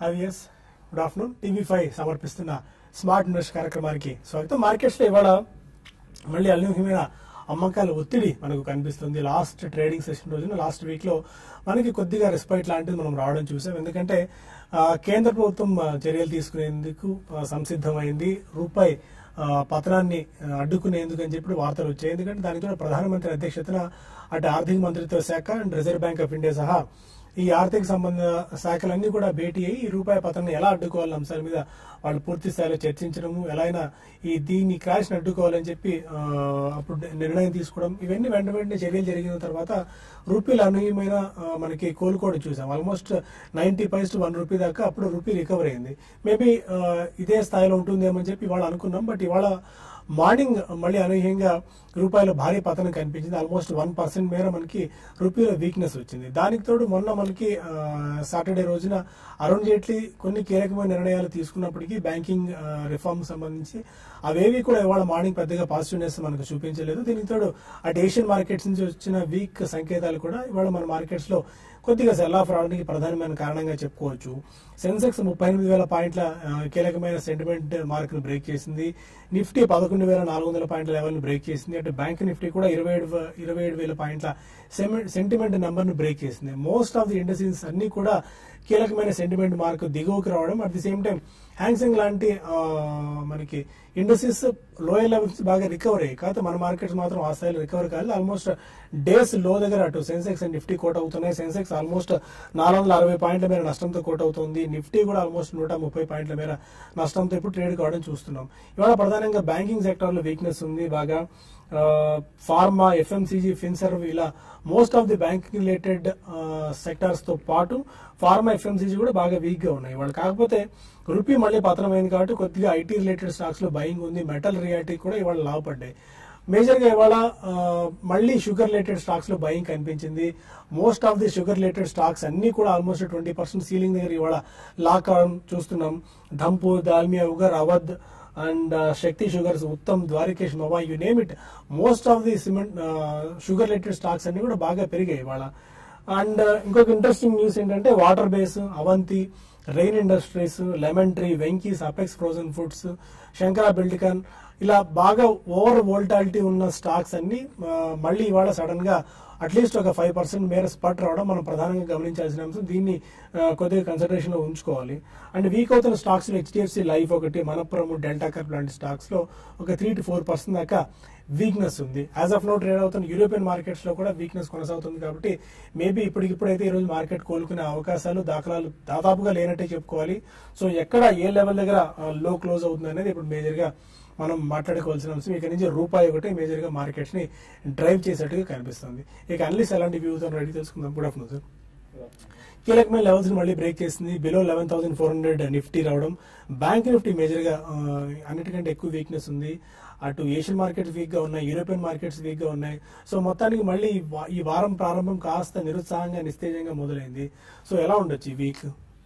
IVS good afternoon TV five సమర్పిస్తున్న smart invest కార్యక్రమానికి స్వాగతం మార్కెట్స్ లో ఇవాళ మళ్ళీ అనూహ్యమైన అమ్మకాల ఒత్తిడి మనకు కనిపిస్తుంది లాస్ట్ ట్రేడింగ్ సెషన్ రోజున లాస్ట్ వీక్ లో మనకి కొద్దిగా రెస్పైట్ లాంటిది మనం రావడం చూసాం ఎందుకంటే ఆ, కేంద్ర ప్రభుత్వం ఆ, చర్యలు తీసుకునేందుకు ఆ, సంసిద్ధమైంది రూపాయి ఆ, పతనాన్ని ఆ, అడ్డుకునేందుకు అని చెప్పి వార్తలు వచ్చాయి ఎందుకంటే దానికి కూడా ప్రధానమంత్రి అధ్యక్షతన అటు ఆర్థిక మంత్రిత్వ శాఖ and reserve bank of India సహా ఈ ఆర్థిక సంబంధ శాఖలన్నీ కూడా భేటీ అయ్యి ఈ రూపాయి పతనాన్ని ఎలా అడ్డుకోవాలన్న అంశాల మీద వాళ్ళు పూర్తి స్థాయిలో చర్చించడము ఎలా అయినా ఈ దీన్ని క్రాష్ అడ్డుకోవాలని చెప్పి ఆ, అప్పుడు నిర్ణయం తీసుకోవడం ఇవన్నీ వెంట వెంటనే చర్యలు జరిగిన తర్వాత రూపీలు అనూహ్యమైన ఆ, మనకి కోలుకోవడం చూసాం almost ninety paise to one rupee దాకా అప్పుడు రూపీ రికవర్ అయింది మేబీ ఇదే స్థాయిలో ఉంటుందేమని చెప్పి ఇవాళ అనుకున్నాం బట్ ఇవాళ మార్నింగ్ మళ్ళీ అనూహ్యంగా రూపాయల భారీ పతనం కనిపించింది ఆల్మోస్ట్ వన్ పర్సెంట్ మేర మనకి రూపీలో వీక్నెస్ వచ్చింది దానికి తోడు మొన్న మనకి సాటర్డే రోజున అరుణ్ జైట్లీ కొన్ని కీలకమైన నిర్ణయాలు తీసుకున్నప్పటికీ బ్యాంకింగ్ రిఫార్మ్ సంబంధించి అవేవి కూడా ఇవాళ మార్నింగ్ పెద్దగా పాజిటివ్నెస్ మనకు చూపించలేదు దీనికి తోడు అటు ఏషియన్ మార్కెట్స్ నుంచి వచ్చిన వీక్ సంకేతాలు కూడా ఇవాళ మన మార్కెట్స్ లో కొద్దిగా సెల్ ఆఫ్ రావడానికి ప్రధానమైన కారణంగా చెప్పుకోవచ్చు సెన్సెక్స్ ముప్పై ఎనిమిది వేల పాయింట్ల ఆ, కీలకమైన సెంటిమెంట్ మార్క్ ను బ్రేక్ చేసింది నిఫ్టీ పదకొండు వేల నాలుగు వందల పాయింట్ల లెవెల్ ను బ్రేక్ చేసింది అటు బ్యాంక్ నిఫ్టీ కూడా ఇరవై ఏడు వ- ఇరవై ఏడు వేల పాయింట్ల సెంటిమెంట్ నెంబర్ ను బ్రేక్ చేసింది మోస్ట్ ఆఫ్ ది ఇండస్ట్రీస్ అన్ని కూడా కీలకమైన సెంటిమెంట్ మార్క్ దిగువకి రావడం at the same time Hang Seng లాంటి ఆ, మనకి ఇండస్ట్రీస్ లోయర్ లెవెల్స్ బాగా రికవర్ అయ్యాయి కాకపోతే మన మార్కెట్స్ మాత్రం ఆ స్థాయిలో రికవర్ కాలేదు ఆల్మోస్ట్ డేస్ లో దగ్గర అటు సెన్సెక్స్ అండ్ నిఫ్టీ కోట్ అవుతున్నాయి సెన్సెక్స్ ఆల్మోస్ట్ నాలుగు వందల అరవై పాయింట్ల మేర నష్టంతో కోట్ అవుతుంది నిఫ్టీ కూడా ఆల్మోస్ట్ నూట ముప్పై పాయింట్ల మేర నష్టంతో ఇప్పుడు ట్రేడ్ కావడం చూస్తున్నాం ఇవాళ ప్రధానంగా బ్యాంకింగ్ సెక్టర్ లో వీక్నెస్ ఉంది బాగా ఫార్మా ఎఫ్ఎంసీజీ ఫిన్సర్వ్ ఇలా most of the banking related sectors తో పాటు ఫార్మా ఎఫ్ఎంసీజీ కూడా బాగా వీక్ గా ఉన్నాయి వాళ్ళు కాకపోతే రూపీ మళ్ళీ పతనమైంది కాబట్టి కొద్దిగా ఐటీ రిలేటెడ్ స్టాక్స్ లో బయింగ్ ఉంది మెటల్ రియాలిటీ కూడా ఇవాళ లాభపడ్డాయి మేజర్ గా ఇవాళ ఆ, మళ్ళీ షుగర్ రిలేటెడ్ స్టాక్స్ లో బయింగ్ కనిపించింది most of the sugar related stocks అన్ని కూడా ఆల్మోస్ట్ ట్వంటీ పర్సెంట్ సీలింగ్ దగ్గర ఇవాళ లాక్ అవడం చూస్తున్నాం Dhampur Dalmia Ugar Awadh and Shakti sugars Uttam Dwarikesh Mawana you name it most of the cement sugar related stocks అన్ని కూడా బాగా పెరిగాయి ఇవాళ అండ్ ఇంకొక ఇంట్రెస్టింగ్ న్యూస్ ఏంటంటే water base Avanti rain industries lemon tree Venky's apex frozen foods Shankara బిల్డికన్ ఇలా బాగా ఓవర్ వోల్టాలిటీ ఉన్న స్టాక్స్ అన్ని ఆ, మళ్ళీ ఇవాళ సడన్ గా అట్లీస్ట్ ఒక ఫైవ్ పర్సెంట్ మేర స్పట్ రావడం మనం ప్రధానంగా గమనించాల్సిన అంశం దీన్ని ఆ, కొద్దిగా కన్సిడరేషన్ లో ఉంచుకోవాలి అండ్ వీక్ అవుతున్న స్టాక్స్ లో హెచ్డిఎఫ్సి లైఫ్ ఒకటి మనపురం డెల్టా కప్ లాంటి స్టాక్స్ లో ఒక త్రీ టు ఫోర్ పర్సెంట్ దాకా వీక్నెస్ ఉంది యాజ్ ఆఫ్ నో ట్రేడ్ అవుతున్న యూరోపియన్ మార్కెట్స్ లో కూడా వీక్నెస్ కొనసాగుతుంది కాబట్టి మేబీ ఇప్పటికిప్పుడైతే ఈ రోజు మార్కెట్ కోలుకునే అవకాశాలు దాఖలాలు దాదాపుగా లేనట్టే చెప్పుకోవాలి సో ఎక్కడ ఏ లెవెల్ దగ్గర లో క్లోజ్ అవుతుంది అనేది ఇప్పుడు మేజర్ గా మనం మాట్లాడుకోవాల్సిన అంశం ఇక నుంచి రూపాయి ఒకటి మేజర్ గా మార్కెట్స్ ని డ్రైవ్ చేసేట్టుగా కనిపిస్తుంది ఇక అన్లీస్ ఎలాంటి వ్యూస్ రెడీ తెలుసుకుందాం గుడ్ ఆఫ్టర్నూన్ సార్ కీలకమైన లెవెల్స్ ని మళ్ళీ బ్రేక్ చేసింది below eleven thousand four hundred nifty రావడం బ్యాంక్ నిఫ్టీ మేజర్ గా ఆ, అన్నిటికంటే ఎక్కువ వీక్నెస్ ఉంది అటు ఏషియన్ మార్కెట్స్ వీక్ గా ఉన్నాయి యూరోపియన్ మార్కెట్స్ వీక్ గా ఉన్నాయి సో మొత్తానికి మళ్ళీ ఈ వా- ఈ వారం ప్రారంభం కాస్త నిరుత్సాహంగా నిస్తేజంగా మొదలైంది సో ఎలా ఉండొచ్చు ఈ వీక్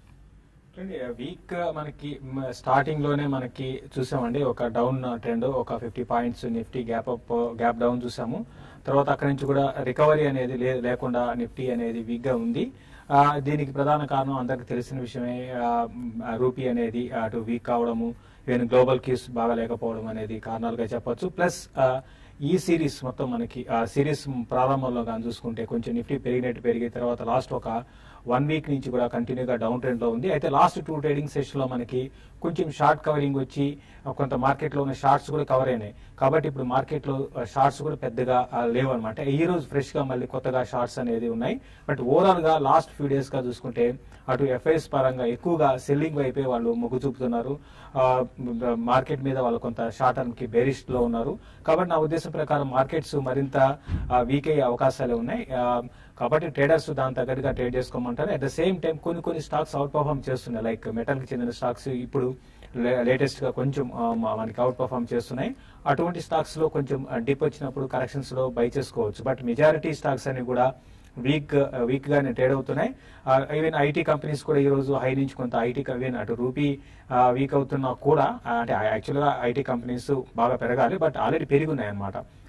వీక్ మనకి స్టార్టింగ్ లోనే మనకి చూసామండి ఒక డౌన్ ట్రెండ్ ఒక fifty points nifty gap up gap down చూసాము తర్వాత అక్కడి నుంచి కూడా రికవరీ అనేది లే- లేకుండా నిఫ్టీ అనేది వీక్ గా ఉంది ఆ, దీనికి ప్రధాన కారణం అందరికి తెలిసిన విషయమే ఆ, మ్, రూపీ అనేది అటు వీక్ కావడము ఈవెన్ గ్లోబల్ క్యూస్ బాగా లేకపోవడం అనేది కారణాలుగా చెప్పొచ్చు ప్లస్ ఈ సిరీస్ మొత్తం మనకి ఆ సిరీస్ ప్రారంభంలో కానీ చూసుకుంటే కొంచెం నిఫ్టీ పెరిగినట్టు పెరిగి తర్వాత లాస్ట్ ఒక వన్ వీక్ నుంచి కూడా కంటిన్యూగా డౌన్ ట్రెండ్ లో ఉంది అయితే లాస్ట్ టూ ట్రేడింగ్ సెషన్ లో మనకి కొంచెం షార్ట్ కవరింగ్ వచ్చి ఆ, కొంత మార్కెట్ లో ఉన్న షార్ట్స్ కూడా కవర్ అయినాయి కాబట్టి ఇప్పుడు మార్కెట్ లో షార్ట్స్ కూడా పెద్దగా ఆ, లేవు అనమాట ఈ రోజు ఫ్రెష్ గా మళ్ళీ కొత్తగా షార్ట్స్ అనేది ఉన్నాయి బట్ ఓవరాల్ గా లాస్ట్ ఫ్యూ డేస్ గా చూసుకుంటే అటు ఎఫ్ఐఎస్ పరంగా ఎక్కువగా సెల్లింగ్ వైపే వాళ్ళు మొగ్గు చూపుతున్నారు మార్కెట్ మీద వాళ్ళు కొంత షార్ట్ టర్మ్ కి బేరిష్ లో ఉన్నారు కాబట్టి నా ఉద్దేశం ప్రకారం మార్కెట్స్ మరింత వీక్ అయ్యే అవకాశాలు ఉన్నాయి ఆ, కాబట్టి ట్రేడర్స్ దాని తగ్గట్టుగా ట్రేడ్ చేసుకోమంటారు అట్ ద సేమ్ టైం కొన్ని కొన్ని స్టాక్స్ అవుట్ పర్ఫామ్ చేస్తున్నాయి లైక్ మెటల్ కి చెందిన స్టాక్స్ ఇప్పుడు లేటెస్ట్ గా కొంచెం ఆ, మ- మనకి అవుట్ పర్ఫామ్ చేస్తున్నాయి అటువంటి స్టాక్స్ లో కొంచెం డిప్ వచ్చినప్పుడు కరెక్షన్స్ లో బై చేసుకోవచ్చు బట్ మెజారిటీ స్టాక్స్ అని కూడా వీక్ వీక్ గానే ట్రేడ్ అవుతున్నాయి ఈవెన్ ఐటీ కంపెనీస్ కూడా ఈ రోజు హై నుంచి కొంత ఐటీ ఈవెన్ అటు రూపీ వీక్ అవుతున్నా కూడా ఆ, అంటే యాక్చువల్ గా ఐటీ కంపెనీస్ బాగా పెరగాలి బట్ ఆల్రెడీ పెరిగి ఉన్నాయి అనమాట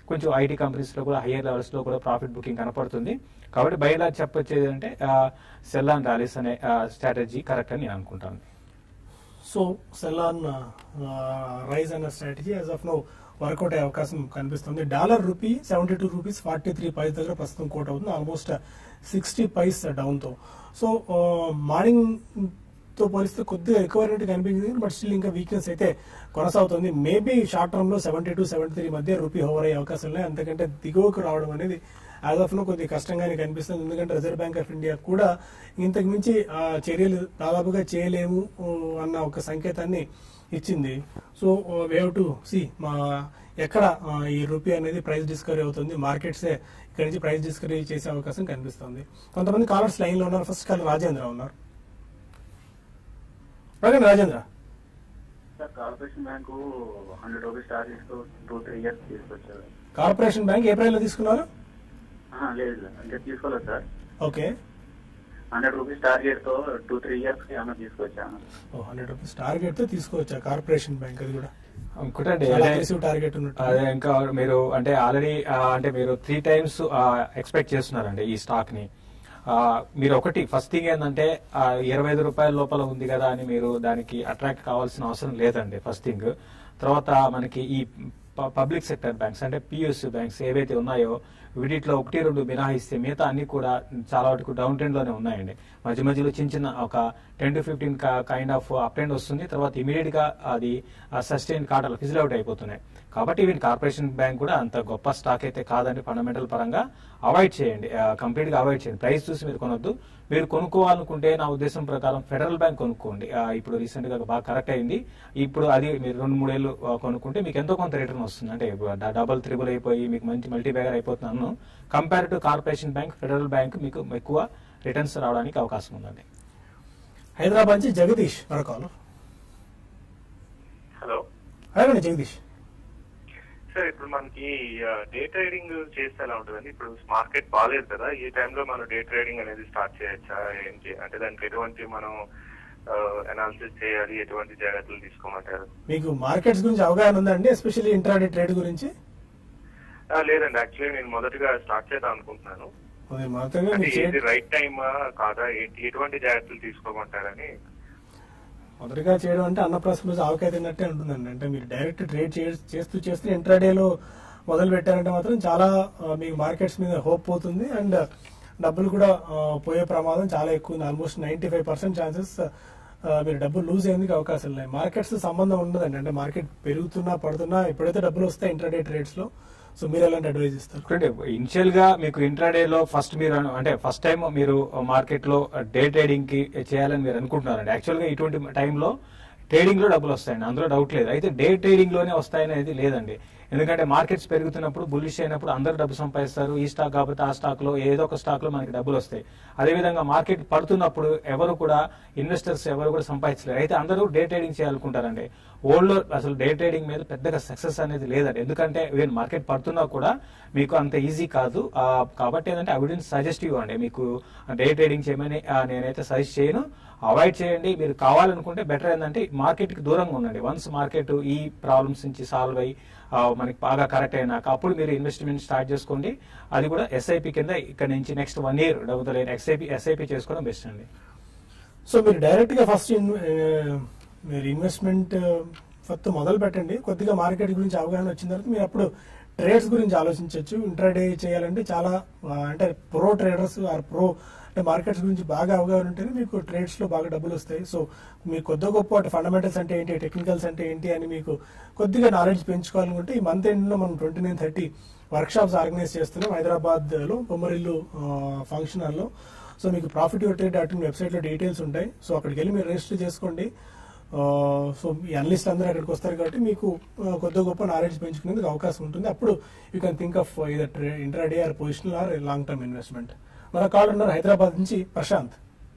కొంచెం ఐటీ కంపెనీస్ లో కూడా హయ్యర్ లెవెల్స్ లో కూడా ప్రాఫిట్ బుకింగ్ కనపడుతుంది కాబట్టి బయలా చెప్పొచ్చేది అంటే సెల్ అండ్ ర్యాలీస్ అనే స్ట్రాటజీ కరెక్ట్ అని నేను అనుకుంటాను సో సెల్ ఆన్ రైజ్ అన్న strategy as of now workout అయ్యే అవకాశం కనిపిస్తుంది dollar rupee seventy two rupees forty three paise దగ్గర ప్రస్తుతం కోట్ అవుతుంది ఆల్మోస్ట్ సిక్స్టీ పైస్ డౌన్ తో సో మార్నింగ్ తో పోలిస్తే కొద్దిగా రికవరీ అనేది కనిపించింది బట్ స్టిల్ ఇంకా వీక్నెస్ అయితే కొనసాగుతుంది మేబీ షార్ట్ టర్మ్ లో సెవెంటీ టు సెవెంటీ త్రీ మధ్య రూపీ హోవర్ అయ్యే అవకాశం ఉన్నాయి అంతకంటే దిగువకు రావడం అనేది యాజ్ ఆఫ్ నో కొద్దిగా కష్టంగానే కనిపిస్తుంది ఎందుకంటే రిజర్వ్ బ్యాంక్ ఆఫ్ ఇండియా కూడా ఇంతకు మించి ఆ, చర్యలు దాదాపుగా చేయలేము ఊ, అన్న ఒక సంకేతాన్ని ఇచ్చింది సో వేవ్ టు సి మా ఎక్కడ ఆ, ఈ రూపీ అనేది ప్రైస్ డిస్కవరీ అవుతుంది మార్కెట్సే ఇక్కడ నుంచి ప్రైస్ డిస్కవరీ చేసే అవకాశం కనిపిస్తుంది కొంతమంది కాలర్స్ లైన్ లో ఉన్నారు ఫస్ట్ కాల్ రాజేంద్ర ఉన్నారు అడగండి Rajendra sir corporation bank hundred rupees target తో టూ త్రీ ఇయర్స్ తీసుకొచ్చారు కార్పొరేషన్ బ్యాంక్ ఏప్రిల్ లో తీసుకున్నారు ఆహా, లేదు సార్ అంటే తీసుకోలేదు sir okay hundred rupees target తో టూ త్రీ ఇయర్స్ కి ఏమన్నా తీసుకొచ్చాను ఓ హండ్రెడ్ రూపీస్ టార్గెట్ తో తీసుకోవచ్చా కార్పొరేషన్ బ్యాంక్ అది కూడా అనుకుంటే చాలా అగ్రెసివ్ టార్గెట్ ఉన్నట్టు అదే ఇంకా మీరు అంటే ఆల్రెడీ అంటే మీరు త్రీ టైమ్స్ ఎక్స్పెక్ట్ చేస్తున్నారండి ఈ స్టాక్ ని ఆ, మీరు ఒకటి ఫస్ట్ థింగ్ ఏంటంటే ఆ, ఇరవై ఐదు రూపాయల లోపల ఉంది కదా అని మీరు దానికి అట్రాక్ట్ కావాల్సిన అవసరం లేదండి ఫస్ట్ థింగ్ తర్వాత మనకి ఈ పబ్లిక్ సెక్టర్ బ్యాంక్స్ అంటే పిఎస్యు బ్యాంక్స్ ఏవైతే ఉన్నాయో వీటిలో ఒకటి రెండు మినహాయిస్తే మిగతా అన్ని కూడా చాలా వరకు డౌన్ ట్రెండ్ లోనే ఉన్నాయండి మధ్య మధ్యలో చిన్న చిన్న ఒక ten to fifteen kind of up trend వస్తుంది తర్వాత ఇమీడియట్ గా అది సస్టైన్ కాటలు ఫిజిల్ అవుట్ అయిపోతున్నాయి కాబట్టి వీటి కార్పొరేషన్ బ్యాంక్ కూడా అంత గొప్ప స్టాక్ అయితే కాదండి ఫండమెంటల్ పరంగా అవాయిడ్ చేయండి కంప్లీట్ గా అవాయిడ్ చేయండి ప్రైస్ చూసి మీరు కొనొద్దు మీరు కొనుక్కోవాలనుకుంటే నా ఉద్దేశం ప్రకారం ఫెడరల్ బ్యాంక్ కొనుక్కోండి ఆ, ఇప్పుడు రీసెంట్ గా బాగా కరెక్ట్ అయింది ఇప్పుడు అది మీరు రెండు మూడేళ్ళు ఆ, కొనుక్కుంటే మీకు ఎంతో కొంత రిటర్న్ వస్తుంది అంటే డబల్ త్రిబుల్ అయిపోయి మీకు మంచి మల్టీ బ్యాగర్ అయిపోతున్నాను compare to corporation bank federal bank మీకు ఎక్కువ రిటర్న్స్ రావడానికి అవకాశం ఉందండి హైదరాబాద్ నుంచి జగదీష్ మరొక కాల్ హలో అడగండి జగదీష్ సార్ ఇప్పుడు మనకి డే ట్రేడింగ్ చేస్తే ఎలా ఉంటుందండి ఇప్పుడు మార్కెట్ బాగాలేదు కదా ఈ టైంలో మనం డే ట్రేడింగ్ అనేది స్టార్ట్ చేయొచ్చా ఏంటి అంటే దానికి ఎటువంటి మనం అనాలిసిస్ చేయాలి ఎటువంటి జాగ్రత్తలు తీసుకోమంటారు మీకు మార్కెట్స్ గురించి అవగాహన ఉందండి ఎస్పెషల్లీ ఇంట్రాడే ట్రేడ్ గురించి ఆ, లేదండి యాక్చువల్లీ నేను మొదటగా స్టార్ట్ చేద్దాం అనుకుంటున్నాను అది మొత్తంగా అంటే మీకు ఇది చే- రైట్ టైమా కాదా ఏంటి ఎటువంటి జాగ్రత్తలు తీసుకోమంటారని మొదటిగా చేయడం అంటే అన్నప్రాసం రోజు ఆవకాయ తిన్నట్టే ఉంటుందండి అంటే మీరు డైరెక్ట్ ట్రేడ్ చేస్తూ చేస్తూ ఇంట్రాడేలో మొదలు పెట్టారంటే మాత్రం చాలా ఆ, మీకు మార్కెట్స్ మీద హోప్ పోతుంది అండ్ డబ్బులు కూడా ఆ, పోయే ప్రమాదం చాలా ఎక్కువ ఉంది almost ninety five percent chances మీరు డబ్బులు లూజ్ అయ్యేందుకు అవకాశం ఉన్నాయి మార్కెట్స్ సంబంధం ఉండదండి అంటే మార్కెట్ పెరుగుతున్నా పడుతున్నా ఎప్పుడైతే డబ్బులు వస్తాయి ఇంట్రాడే ట్రేడ్స్ లో సో మీరు ఎలాంటి అడ్వైజ్ ఇస్తారు చూడండి ఇనిషియల్ గా మీకు ఇంట్రాడే లో ఫస్ట్ మీరు అను- అంటే ఫస్ట్ టైం మీరు మార్కెట్ లో డే ట్రేడింగ్ కి చేయాలని మీరు అనుకుంటున్నారండి యాక్చువల్ గా ఇటువంటి టైంలో ట్రేడింగ్ లో డబ్బులు వస్తాయండి అందులో డౌట్ లేదు అయితే డే ట్రేడింగ్ లోనే వస్తాయనేది లేదండి ఎందుకంటే మార్కెట్స్ పెరుగుతున్నప్పుడు బుల్లిష్ అయినప్పుడు అందరూ డబ్బు సంపాదిస్తారు ఈ స్టాక్ కాకపోతే ఆ స్టాక్ లో ఏదో ఒక స్టాక్ లో మనకి డబ్బులు వస్తాయి అదేవిధంగా మార్కెట్ పడుతున్నప్పుడు ఎవరు కూడా ఇన్వెస్టర్స్ ఎవరు కూడా సంపాదించలేరు అయితే అందరూ డే ట్రేడింగ్ చేయాలనుకుంటారండి ఓల్డ్ లో అసలు డే ట్రేడింగ్ మీద పెద్దగా సక్సెస్ అనేది లేదండి ఎందుకంటే ఈవెన్ మార్కెట్ పడుతున్నా కూడా మీకు అంత ఈజీ కాదు ఆ, కాబట్టి ఏంటంటే ఐ వుడెంట్ సజెస్ట్ యూ అండి మీకు డే ట్రేడింగ్ చేయమని ఆ, నేనైతే సజెస్ట్ చేయను అవాయిడ్ చేయండి మీరు కావాలనుకుంటే బెటర్ ఏంటంటే మార్కెట్ కి దూరంగా ఉండండి వన్స్ మార్కెట్ ఈ ప్రాబ్లమ్స్ నుంచి సాల్వ్ అయ్యి ఆ, మనకి బాగా కరెక్ట్ అయినాక అప్పుడు మీరు ఇన్వెస్ట్మెంట్ స్టార్ట్ చేసుకోండి అది కూడా ఎస్ఐపి కింద ఇక్కడ నుంచి నెక్స్ట్ వన్ ఇయర్ డబ్బుతో ఎస్ఐపి ఎస్ఐపి చేసుకోవడం బెస్ట్ అండి సో మీరు డైరెక్ట్ గా ఫస్ట్ ఇన్- ఆ, మీరు ఇన్వెస్ట్మెంట్ ఫస్ట్ మొదలు పెట్టండి కొద్దిగా మార్కెట్ గురించి అవగాహన వచ్చిన తర్వాత మీరు అప్పుడు ట్రేడ్స్ గురించి ఆలోచించవచ్చు ఇంట్రాడే చేయాలంటే చాలా ఆ, అంటే ప్రో ట్రేడర్స్ ఆర్ ప్రో అంటే మార్కెట్స్ గురించి బాగా అవగాహన ఉంటేనే మీకు ట్రేడ్స్ లో బాగా డబ్బులు వస్తాయి సో మీకు కొద్ది గొప్ప అంటే ఫండమెంటల్స్ అంటే ఏంటి టెక్నికల్స్ అంటే ఏంటి అని మీకు కొద్దిగా నాలెడ్జ్ పెంచుకోవాలనుకుంటే ఈ మంత్ ఎండ్ లో మనం twenty nine thirty workshops organise చేస్తున్నాం హైదరాబాద్ లో బొమ్మరిల్లు ఫంక్షన్ హాల్ లో సో మీకు profit trade dot in website లో డీటెయిల్స్ ఉంటాయి సో అక్కడికి వెళ్ళి మీరు రిజిస్టర్ చేసుకోండి ఆ, సో ఈ అనలిస్ట్ అందరూ అక్కడికి వస్తారు కాబట్టి మీకు ఆ, కొద్ది గొప్ప నాలెడ్జ్ పెంచుకునేందుకు అవకాశం ఉంటుంది అప్పుడు you can think of either intraday or positional or long term investment మన కాల్ ఉన్నారు హైదరాబాద్ నుంచి ప్రశాంత్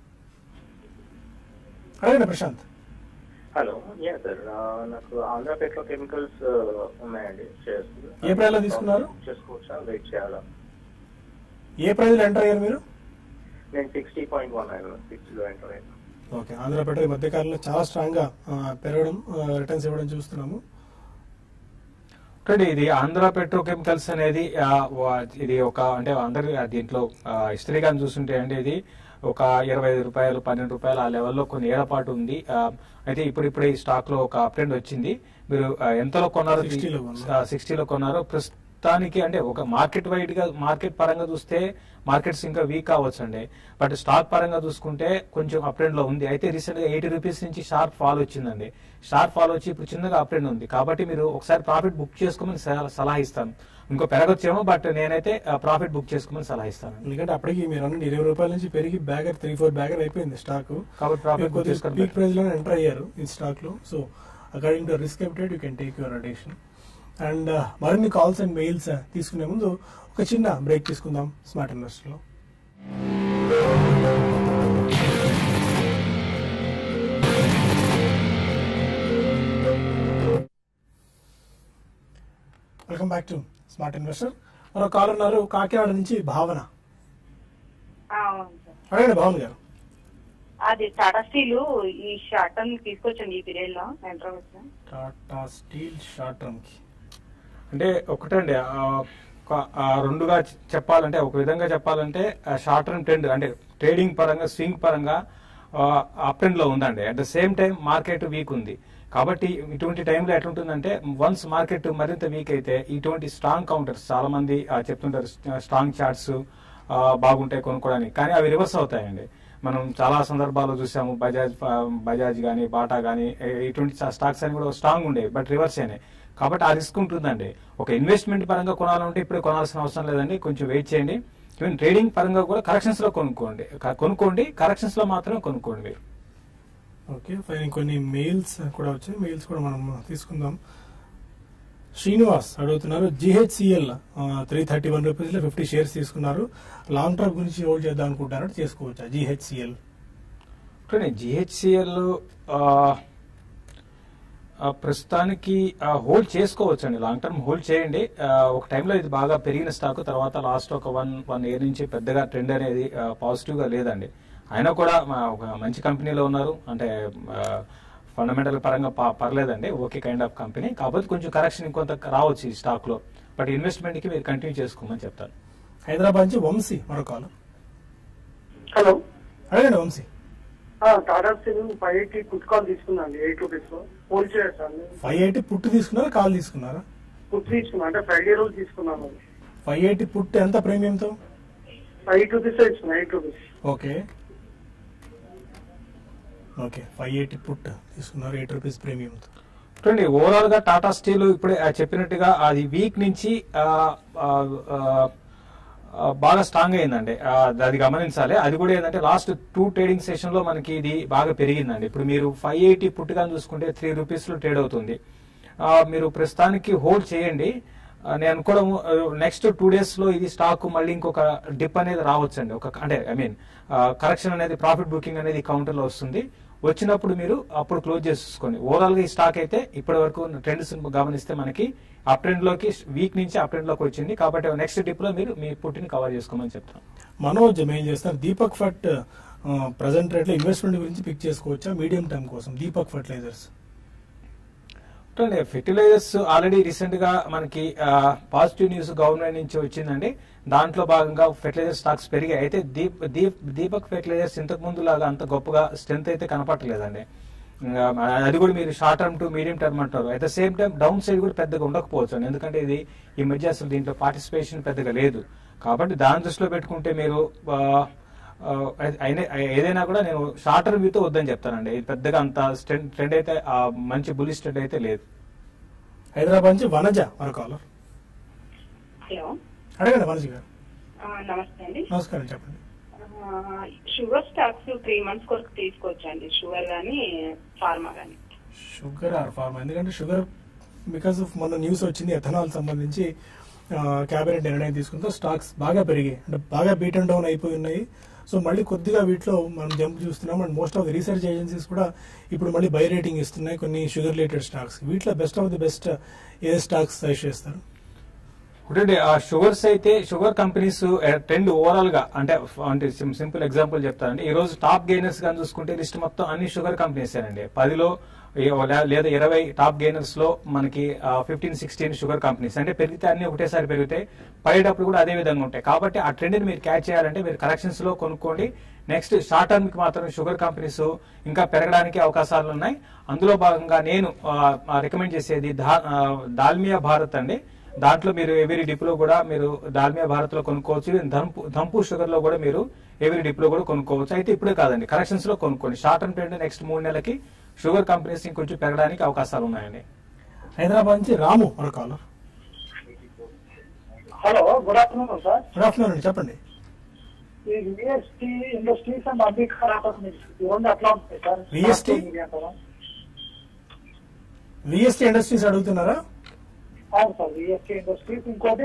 అడగండి ప్రశాంత్ హలో యా సార్ నాకు ఆంధ్ర పెట్రో కెమికల్స్ ఉన్నాయండి షేర్స్ ఏ price లో తీసుకున్నారు? చేసుకోవచ్చా వెయిట్ చేయాలా ఏ ప్రైజ్ లో ఎంటర్ అయ్యారు మీరు నేను సిక్స్టీ పాయింట్ వన్ అయ్యాను సిక్స్టీలో ఎంటర్ అయ్యాను ఓకే ఆంధ్రప్రదేశ్ ఈ మధ్యకాలంలో చాలా స్ట్రాంగ్ గా ఆ, పెరగడం రిటర్న్స్ ఇవ్వడం చూస్తున్నాము చూడండి ఇది ఆంధ్ర పెట్రోకెమికల్స్ అనేది ఆ, వా- ఇది ఒక అంటే అందరి ఆ, దీంట్లో హిస్టరీ కానీ చూస్తుంటే అండి ఇది ఒక ఇరవై ఐదు రూపాయలు పన్నెండు రూపాయలు ఆ లెవెల్లో కొన్ని ఏళ్ల పాటు ఉంది ఆ, అయితే ఇప్పుడు ఇప్పుడే ఈ స్టాక్ లో ఒక అప్ట్రెండ్ వచ్చింది మీరు ఆ, ఎంతలో కొన్నారు 60 లో కొన్నారు. సిక్స్టీలో కొన్నారు ప్రస్తుతానికి అంటే ఒక మార్కెట్ వైడ్ గా మార్కెట్ పరంగా చూస్తే మార్కెట్స్ ఇంకా వీక్ కావచ్చు అండి బట్ స్టాక్ పరంగా చూసుకుంటే కొంచెం అప్ ట్రెండ్ లో ఉంది అయితే రీసెంట్ గా ఎయిటీ రూపీస్ నుంచి షార్ప్ ఫాల్ వచ్చిందండి షార్ప్ ఫాల్ వచ్చి ఇప్పుడు చిన్నగా అప్ ట్రెండ్ ఉంది కాబట్టి మీరు ఒకసారి ప్రాఫిట్ బుక్ చేసుకోమని సల- సలహా ఇస్తాను ఇంకో పెరగొచ్చేమో బట్ నేనైతే ప్రాఫిట్ బుక్ చేసుకోమని సలహా ఇస్తాను ఎందుకంటే అప్పటికి మీరు అన్న ఇరవై రూపాయల నుంచి పెరిగి బ్యాగర్ త్రీ ఫోర్ బ్యాగర్ అయిపోయింది స్టాక్ కాబట్టి ప్రాఫిట్ బుక్ చేసుకొని పీక్ ప్రైస్ లో ఎంటర్ అయ్యారు ఈ స్టాక్ లో so according to risk update you can take your addition and మరిన్ని కాల్స్ అండ్ మెయిల్స్ తీసుకునే ముందు ఒక చిన్న బ్రేక్ తీసుకుందాం స్మార్ట్ ఇన్వెస్టర్ లో welcome back to smart investor మరో కాల్ ఉన్నారు కాకినాడ నుంచి భావన ఆ, అవును సార్. అడగండి భావన గారు అది టాటా స్టీల్ ఈ షార్ట్ టర్మ్ తీసుకొచ్చండి ఈ పీరియడ్ లో ఎంటర్ వచ్చా టాటా స్టీల్ షార్ట్ టర్మ్ కి అంటే ఒకటండి ఆ, ఒక- ఆ రెండుగా చె- చెప్పాలంటే ఒక విధంగా చెప్పాలంటే షార్ట్ టర్మ్ ట్రెండ్ అంటే ట్రేడింగ్ పరంగా స్వింగ్ పరంగా అప్ ట్రెండ్ లో ఉందండి at the same time market weak ఉంది కాబట్టి ఇటువంటి టైంలో ఎట్లుంటుందంటే వన్స్ మార్కెట్ మరింత వీక్ అయితే ఇటువంటి స్ట్రాంగ్ కౌంటర్స్ చాలా మంది ఆ, చెప్తుంటారు స్ట్రాంగ్ చార్ట్స్ బాగుంటాయి కొనుక్కోవడానికి కానీ అవి రివర్స్ అవుతాయండి మనం చాలా సందర్భాల్లో చూసాము బజాజ్ ఆ, బజాజ్ కానీ బాటా కానీ ఇటువంటి స్టాక్స్ అని కూడా స్ట్రాంగ్ ఉండేవి బట్ రివర్స్ అయినాయి కాబట్టి ఆ రిస్క్ ఉంటుందండి ఒక ఇన్వెస్ట్మెంట్ పరంగా కొనాలంటే ఇప్పుడే కొనాల్సిన అవసరం లేదండి కొంచెం వెయిట్ చేయండి ఈవెన్ ట్రేడింగ్ పరంగా కూడా కరెక్షన్స్ లో కొనుక్కోండి క- కొనుక్కోండి కరెక్షన్స్ లో మాత్రమే కొనుక్కోండి మీరు ఓకే ఫైన్ కొన్ని మెయిల్స్ కూడా వచ్చాయి మెయిల్స్ కూడా మనం తీసుకుందాం శ్రీనివాస్ అడుగుతున్నారు GHCL three thirty one rupees లో ఫిఫ్టీ షేర్స్ తీసుకున్నారు లాంగ్ టర్మ్ గురించి హోల్డ్ చేద్దాం అనుకుంటారు చేసుకోవచ్చా జిహెచ్సిఎల్ జిహెచ్సిఎల్ ప్రస్తుతానికి హోల్డ్ చేసుకోవచ్చు అండి లాంగ్ టర్మ్ హోల్డ్ చేయండి ఆ, ఒక టైంలో ఇది బాగా పెరిగిన స్టాక్ తర్వాత లాస్ట్ ఒక వన్ వన్ ఇయర్ నుంచి పెద్దగా ట్రెండ్ అనేది పాజిటివ్ గా లేదండి అయినా కూడా మా- ఒక మంచి కంపెనీలో ఉన్నారు అంటే ఫండమెంటల్ పరంగా ప- పర్లేదండి ఓకే కైండ్ ఆఫ్ కంపెనీ కాకపోతే కొంచెం కరెక్షన్ ఇంకొంత రావచ్చు ఈ స్టాక్ లో బట్ ఇన్వెస్ట్మెంట్ కి మీరు కంటిన్యూ చేసుకోమని చెప్తాను హైదరాబాద్ నుంచి వంశీ మరో కాల్ హలో అడగండి వంశీ ఆ, Tata steel five eighty put call తీసుకున్నాను ఎయిట్ రూపీస్ లో హోల్డ్ చేస్తాను ఫైవ్ ఎయిటీ పుట్టు తీసుకున్నారా కాల్ తీసుకున్నారా పుట్ తీసుకున్నా అంటే ఫ్రైడే రోజు తీసుకున్నాను ఫైవ్ ఎయిటీ పుట్టు ఎంత ప్రీమియంతో ఎయిట్ రూపీస్ ఇచ్చిన eight rupees okay okay five eighty put తీసుకున్నారు ఎయిట్ రూపీస్ ప్రీమియంతో చూడండి ఓవరాల్ గా టాటా స్టీల్ ఇప్పుడే ఆ చెప్పినట్టుగా అది వీక్ నుంచి ఆ, ఆ, ఆ, ఆ, బాగా స్ట్రాంగ్ అయిందండి ఆ, అది గమనించాలి అది కూడా ఏంటంటే లాస్ట్ టూ ట్రేడింగ్ సెషన్ లో మనకి ఇది బాగా పెరిగిందండి ఇప్పుడు మీరు ఫైవ్ ఎయిటీ పుట్టుగా చూసుకుంటే త్రీ రూపీస్ లో ట్రేడ్ అవుతుంది ఆ, మీరు ప్రస్తుతానికి హోల్డ్ చేయండి ఆ, నేను అనుకోవడం నెక్స్ట్ టూ డేస్ లో ఇది స్టాక్ మళ్ళీ ఇంకొక డిప్ అనేది రావచ్చండి ఒక అంటే ఐ మీన్ కరెక్షన్ అనేది ప్రాఫిట్ బుకింగ్ అనేది కౌంటర్ లో వస్తుంది వచ్చినప్పుడు మీరు అప్పుడు క్లోజ్ చేసుకోండి ఓవరాల్ గా ఈ స్టాక్ అయితే ఇప్పటి వరకు ట్రెండ్స్ గమనిస్తే మనకి అప్ ట్రెండ్ లోకి వీక్ నుంచి అప్ ట్రెండ్ లోకి వచ్చింది కాబట్టి నెక్స్ట్ డిప్ లో మీరు మీ పుట్టిని కవర్ చేసుకోమని చెప్తాను మనోజ్ మెయిల్ చేస్తారు దీపక్ ఫట్ ప్రజెంట్ రేట్ లో ఇన్వెస్ట్మెంట్ గురించి పిక్ చేసుకోవచ్చా మీడియం టర్మ్ కోసం దీపక్ ఫర్టిలైజర్స్ చూడండి ఫెర్టిలైజర్స్ ఆల్రెడీ రీసెంట్ గా మనకి పాజిటివ్ న్యూస్ గవర్నమెంట్ నుంచి వచ్చిందండి దాంట్లో భాగంగా ఫెర్టిలైజర్ స్టాక్స్ పెరిగాయి అయితే దీప్ దీప్ దీపక్ ఫెర్టిలైజర్స్ ఇంతకు ముందు లాగా అంత గొప్పగా స్ట్రెంత్ అయితే కనపడలేదండి ఇంకా అది కూడా మీరు short term to medium term అంటారు at the same time down side కూడా పెద్దగా ఉండకపోవచ్చు అండి ఎందుకంటే ఇది ఈ మధ్య అసలు దీంట్లో పార్టిసిపేషన్ పెద్దగా లేదు కాబట్టి దాని దృష్టిలో పెట్టుకుంటే మీరు ఆ, ఆ, అయినా ఏదైనా కూడా నేను షార్ట్ టర్మ్ వ్యూతో వద్దని చెప్తానండి ఇది పెద్దగా అంత ట్రెండ్ అయితే ఆ మంచి బులిష్ ట్రెండ్ అయితే లేదు హైదరాబాద్ నుంచి వనజ మరో కాలర్ హలో అడగండి వనజ గారు ఆ, నమస్తే అండి నమస్కారం చెప్పండి ఆ, షుగర్ స్టాక్స్ త్రీ మంత్స్ కొరకు తీసుకోవచ్చండి షుగర్ గానీ ఫార్మా గానీ షుగర్ ఆర్ ఫార్మా ఎందుకంటే షుగర్ బికాస్ ఆఫ్ మొన్న న్యూస్ వచ్చింది ఎథనాల్ సంబంధించి క్యాబినెట్ నిర్ణయం తీసుకుంటే స్టాక్స్ బాగా పెరిగాయి అంటే బాగా బీట్ అండ్ డౌన్ అయిపోయి ఉన్నాయి సో మళ్ళీ కొద్దిగా వీటిలో మనం జంప్ చూస్తున్నాం and most of the research agencies కూడా ఇప్పుడు మళ్ళీ బై రేటింగ్ ఇస్తున్నాయి కొన్ని షుగర్ రిలేటెడ్ స్టాక్స్ వీటిలో బెస్ట్ ఆఫ్ ది బెస్ట్ ఏ స్టాక్స్ సజెస్ట్ చేస్తారు ఒకటి ఆ షుగర్స్ అయితే షుగర్ కంపెనీస్ ట్రెండ్ ఓవరాల్ గా అంటే అంటే సింపుల్ ఎగ్జాంపుల్ చెప్తానండి ఈ రోజు టాప్ గెయినర్స్ గా చూసుకుంటే లిస్ట్ మొత్తం అన్ని షుగర్ కంపెనీస్ అండి పదిలో ఏ- లే- లేదా ఇరవై టాప్ గెయినర్స్ లో మనకి ఫిఫ్టీన్ సిక్స్టీన్ షుగర్ కంపెనీస్ అంటే పెరిగితే అన్ని ఒకటేసారి పెరిగితే పడేటప్పుడు కూడా అదే విధంగా ఉంటాయి కాబట్టి ఆ ట్రెండ్ ని మీరు క్యాచ్ చేయాలంటే మీరు కరెక్షన్స్ లో కొనుక్కోండి నెక్స్ట్ షార్ట్ టర్మ్ కి మాత్రం షుగర్ కంపెనీస్ ఇంకా పెరగడానికి అవకాశాలు ఉన్నాయి అందులో భాగంగా నేను రికమెండ్ చేసేది దా- ఆ, దాల్మియా భారత్ అండి దాంట్లో మీరు ఎవరీ డిప్లో కూడా మీరు దాల్మియా భారత్ లో కొనుక్కోవచ్చు ఈవెన్ ధంపు ధంపు షుగర్ లో కూడా మీరు ఎవరీ డిప్లో కూడా కొనుక్కోవచ్చు అయితే ఇప్పుడే కాదండి కరెక్షన్స్ లో కొనుక్కోండి షార్ట్ టర్మ్ ట్రెండ్ నెక్స్ట్ మూడు నెలలకి షుగర్ కంపెనీస్ ఇంకొంచెం పెరగడానికి అవకాశాలు ఉన్నాయండి హైదరాబాద్ నుంచి రాము మరో caller hello good afternoon sir good afternoon అండి చెప్పండి ఈ VST industries and Ambedkar opportunities రెండు అట్లా ఉంటాయి సార్ VST? విఎస్టీ ఇండస్ట్రీస్ అడుగుతున్నారా అవును సార్ విఎస్టీ ఇండస్ట్రీస్ ఇంకోటి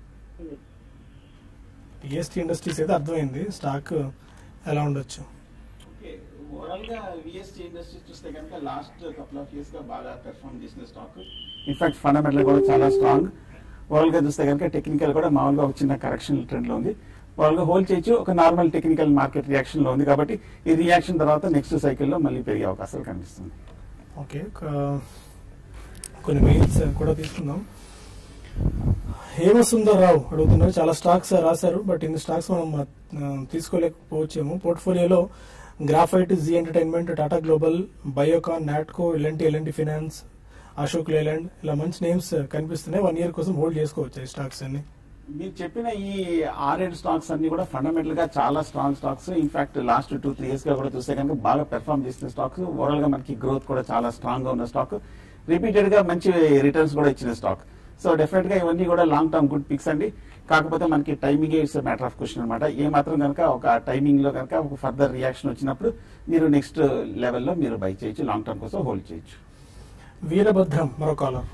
విఎస్టీ ఇండస్ట్రీస్ అయితే అర్థమైంది స్టాక్ ఎలా ఉండొచ్చు ఓకే ఓవరాల్ గా విఎస్టీ ఇండస్ట్రీస్ చూస్తే కనుక లాస్ట్ కపుల్ ఆఫ్ ఇయర్స్ గా బాగా పెర్ఫార్మ్ చేసిన స్టాక్ ఇన్ఫాక్ట్ ఫండమెంటల్ కూడా చాలా స్ట్రాంగ్ ఓవరాల్ గా చూస్తే కనుక టెక్నికల్ కూడా మామూలుగా ఒక చిన్న కరెక్షన్ ట్రెండ్ లో ఉంది ఓవరాల్ గా హోల్డ్ చేయొచ్చు ఒక నార్మల్ టెక్నికల్ మార్కెట్ రియాక్షన్ లో ఉంది కాబట్టి ఈ రియాక్షన్ తర్వాత నెక్స్ట్ సైకిల్లో మళ్ళీ పెరిగే అవకాశాలు కనిపిస్తుంది ఓకే ఒక- కొన్ని మెయిల్స్ కూడా తీసుకుందాం హేమసుందర్రావు అడుగుతున్నారు చాలా స్టాక్స్ రాశారు బట్ ఇన్ని స్టాక్స్ మనం ఆ, తీసుకోలేకపోవచ్చేమో పోర్ట్ఫోలియోలో graphite Zee entertainment Tata global Biocon Natco LNT LNT finance Ashok Leyland ఇలా మంచి నేమ్స్ కనిపిస్తున్నాయి వన్ ఇయర్ కోసం హోల్డ్ చేసుకోవచ్చు ఈ స్టాక్స్ అన్ని మీరు చెప్పిన ఈ ఆర్ఎడ్ స్టాక్స్ అన్ని కూడా ఫండమెంటల్ గా చాలా strong stocks in fact last two three years గా కూడా చూస్తే కనుక బాగా పెర్ఫార్మ్ చేసిన స్టాక్స్ ఓవరాల్ గా మనకి గ్రోత్ కూడా చాలా స్ట్రాంగ్ గా ఉన్న స్టాక్ రిపీటెడ్ గా మంచి రిటర్న్స్ కూడా ఇచ్చిన స్టాక్ సో డెఫినెట్ గా ఇవన్నీ కూడా లాంగ్ టర్మ్ గుడ్ పిక్స్ అండి కాకపోతే మనకి timing it's matter of question అనమాట ఏ మాత్రం కనుక ఒక టైమింగ్ లో కనుక ఒక ఫర్దర్ రియాక్షన్ వచ్చినప్పుడు మీరు నెక్స్ట్ లెవెల్లో మీరు బై చేయొచ్చు లాంగ్ టర్మ్ కోసం హోల్డ్ చేయొచ్చు వీరభద్రం మరో కాలర్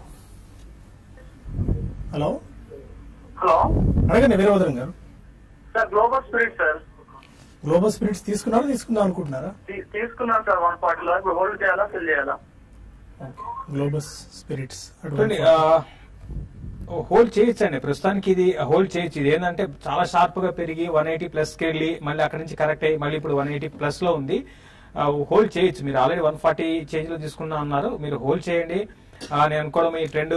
హలో హలో అడగండి వీరభద్రం గారు sir global spirit sir global spirits తీసుకున్నారా తీసుకుందాం అనుకుంటున్నారా తీ- తీసుకున్నాను సార్ వన్ ఫార్టీలో ఇప్పుడు హోల్డ్ చేయాలా సెల్ చేయాలా గ్లోబల్ స్పిరిట్స్ చూడండి హోల్డ్ చేయొచ్చండి ప్రస్తుతానికి ఇది హోల్డ్ చేయొచ్చు ఇది ఏంటంటే చాలా షార్ప్ గా పెరిగి వన్ ఎయిటీ ప్లస్ కి వెళ్ళి మళ్ళీ అక్కడి నుంచి కరెక్ట్ అయ్యి మళ్ళీ ఇప్పుడు వన్ ఎయిటీ ప్లస్ లో ఉంది హోల్డ్ చేయొచ్చు మీరు ఆల్రెడీ వన్ ఫార్టీ చేంజ్ లో తీసుకున్నా అన్నారు మీరు హోల్డ్ చేయండి ఆ, నేను అనుకోవడం ఈ ట్రెండ్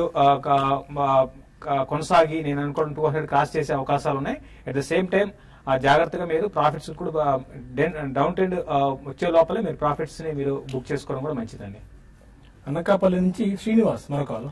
కొనసాగి నేను అనుకోవడం టూ హండ్రెడ్ క్రాస్ చేసే అవకాశాలు ఉన్నాయి అట్ ద సేమ్ టైం జాగ్రత్తగా మీరు ప్రాఫిట్స్ కూడా డౌన్ ట్రెండ్ వచ్చే లోపలే మీరు ప్రాఫిట్స్ ని మీరు బుక్ చేసుకోవడం కూడా మంచిదండి అనకాపల్లి నుంచి శ్రీనివాస్ మరో కాలర్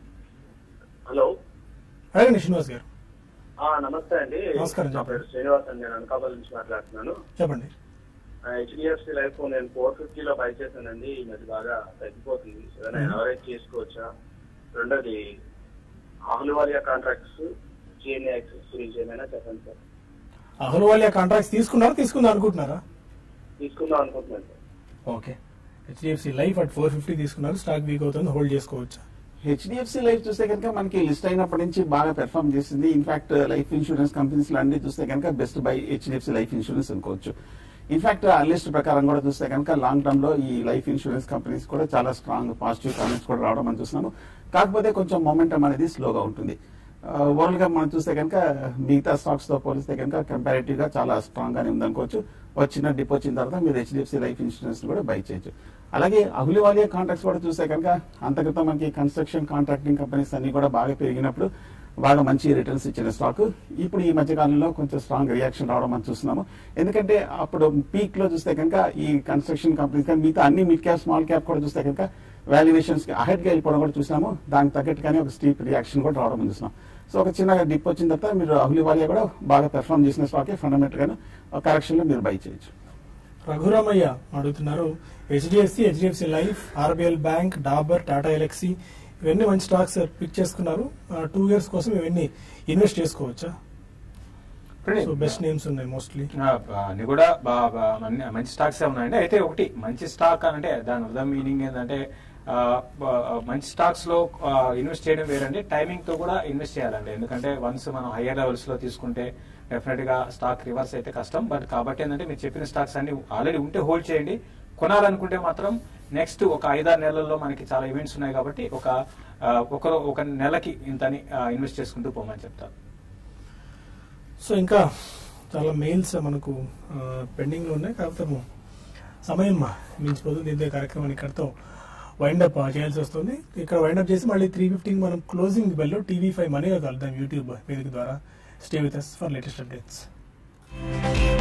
హలో అడగండి శ్రీనివాస్ గారు ఆ, నమస్తే అండి నమస్కారం, నా పేరు శ్రీనివాస్ అండి నేను అనకాపల్లి నుంచి మాట్లాడుతున్నాను చెప్పండి హెచ్డిఎఫ్సి లైఫ్ నేను ఫోర్ ఫిఫ్టీలో బై చేశానండి ఈ మధ్య బాగా తగ్గిపోతుంది ఏదైనా ఎవరేజ్ చేసుకోవచ్చా రెండోది ఆహ్లువాలియా కాంట్రాక్ట్స్ జిఎన్ఏ యాక్సెస్ గురించి ఏమైనా చెప్పండి సార్ అహ్లువాలియా కాంట్రాక్ట్స్ తీసుకున్నారా తీసుకుందాం అనుకుంటున్నారా తీసుకుందాం అనుకుంటున్నాను sir okay HDFC life at four fifty తీసుకున్నారు స్టాక్ వీక్ అవుతుంది హోల్డ్ చేసుకోవచ్చు హెచ్డిఎఫ్సి లైఫ్ చూస్తే కనుక మనకి లిస్ట్ అయినప్పటి నుంచి బాగా పెర్ఫామ్ చేసింది ఇన్ఫాక్ట్ లైఫ్ ఇన్సూరెన్స్ కంపెనీస్ అన్ని చూస్తే కనుక best buy HDFC life insurance అనుకోవచ్చు ఇన్ఫాక్ట్ ఆ లిస్ట్ ప్రకారం కూడా చూస్తే కనుక లాంగ్ టర్మ్ లో ఈ లైఫ్ ఇన్సూరెన్స్ కంపెనీస్ కూడా చాలా స్ట్రాంగ్ పాజిటివ్ కామెంట్స్ కూడా రావడం మనం చూస్తున్నాము కాకపోతే కొంచెం మొమెంటం అనేది స్లోగా ఉంటుంది ఓవరాల్ గా మనం చూస్తే కనుక మిగతా స్టాక్స్ తో పోలిస్తే కనుక కంపారిటివ్ గా చాలా స్ట్రాంగ్ గానే ఉందనుకోవచ్చు ఒక చిన్న డిప్ వచ్చిన తర్వాత మీరు హెచ్డిఎఫ్సి లైఫ్ ఇన్సూరెన్స్ కూడా బై చేయొచ్చు అలాగే అహులివాలియా కాంట్రాక్ట్స్ కూడా చూస్తే కనుక అంతక్రితం మనకి కన్స్ట్రక్షన్ కాంట్రాక్టింగ్ కంపెనీస్ అన్ని కూడా బాగా పెరిగినప్పుడు బాగా మంచి రిటర్న్స్ ఇచ్చిన స్టాక్ ఇప్పుడు ఈ మధ్య కాలంలో కొంచెం స్ట్రాంగ్ రియాక్షన్ రావడం మనం చూస్తున్నాము ఎందుకంటే అప్పుడు పీక్ లో చూస్తే కనుక ఈ కన్స్ట్రక్షన్ కంపెనీస్ కానీ మిగతా అన్ని మిడ్ క్యాప్ స్మాల్ క్యాప్ కూడా చూస్తే కనుక వాల్యుయేషన్స్ అహెడ్ గా వెళ్ళిపోవడం కూడా చూసినాము దానికి తగ్గట్టుగానే ఒక స్టీప్ రియాక్షన్ కూడా రావడం మనం చూస్తున్నాం సో ఒక చిన్న డిప్ వచ్చిన తర్వాత మీరు అహులివాలియా కూడా బాగా పెర్ఫామ్ చేసిన స్టాకే ఫండమెంటల్ గాను కరెక్షన్ లో మీరు బై చేయొచ్చు రఘురామయ్య అడుగుతున్నారు HDFC HDFC life RBL bank Dabur Tata Elxsi ఇవన్నీ మంచి స్టాక్స్ పిక్ చేసుకున్నారు టూ ఇయర్స్ కోసం ఇవన్నీ ఇన్వెస్ట్ చేసుకోవచ్చా సో బెస్ట్ నేమ్స్ ఉన్నాయి మోస్ట్లీ ఆ, అన్ని కూడా బా- బా- అన్ని మంచి స్టాక్స్ ఉన్నాయండి అయితే ఒకటి మంచి స్టాక్ అంటే దాని అర్థం మీనింగ్ ఏంటంటే ఆ, బా- మంచి స్టాక్స్ లో ఇన్వెస్ట్ చేయడం వేరండి టైమింగ్ తో కూడా ఇన్వెస్ట్ చేయాలండి ఎందుకంటే వన్స్ మనం హయ్యర్ లెవెల్స్ లో తీసుకుంటే డెఫినెట్ గా స్టాక్ రివర్స్ అయితే కష్టం బట్ కాబట్టి ఏంటంటే మీరు చెప్పిన స్టాక్స్ అన్ని ఆల్రెడీ ఉంటే హోల్డ్ చేయండి కొనాలనుకుంటే మాత్రం నెక్స్ట్ ఒక ఐదారు నెలల్లో మనకి చాలా ఈవెంట్స్ ఉన్నాయి కాబట్టి ఒక ఆ, ఒక ఒక నెలకి ఇంతని ఇన్వెస్ట్ చేసుకుంటూ పోమని చెప్తారు సో ఇంకా చాలా మెయిల్స్ మనకు పెండింగ్ లో ఉన్నాయి కాకపోతే సమయం మించిపోతుంది దీంతో ఈ కార్యక్రమాన్ని ఇక్కడితో వైండప్ చేయాల్సి వస్తుంది ఇక్కడ వైండప్ చేసి మళ్ళీ త్రీ ఫిఫ్టీన్ మనం క్లోజింగ్ బెల్లో టీవీ ఫైవ్ మనీగా కలుద్దాం యూట్యూబ్ వేదిక ద్వారా stay with us for latest updates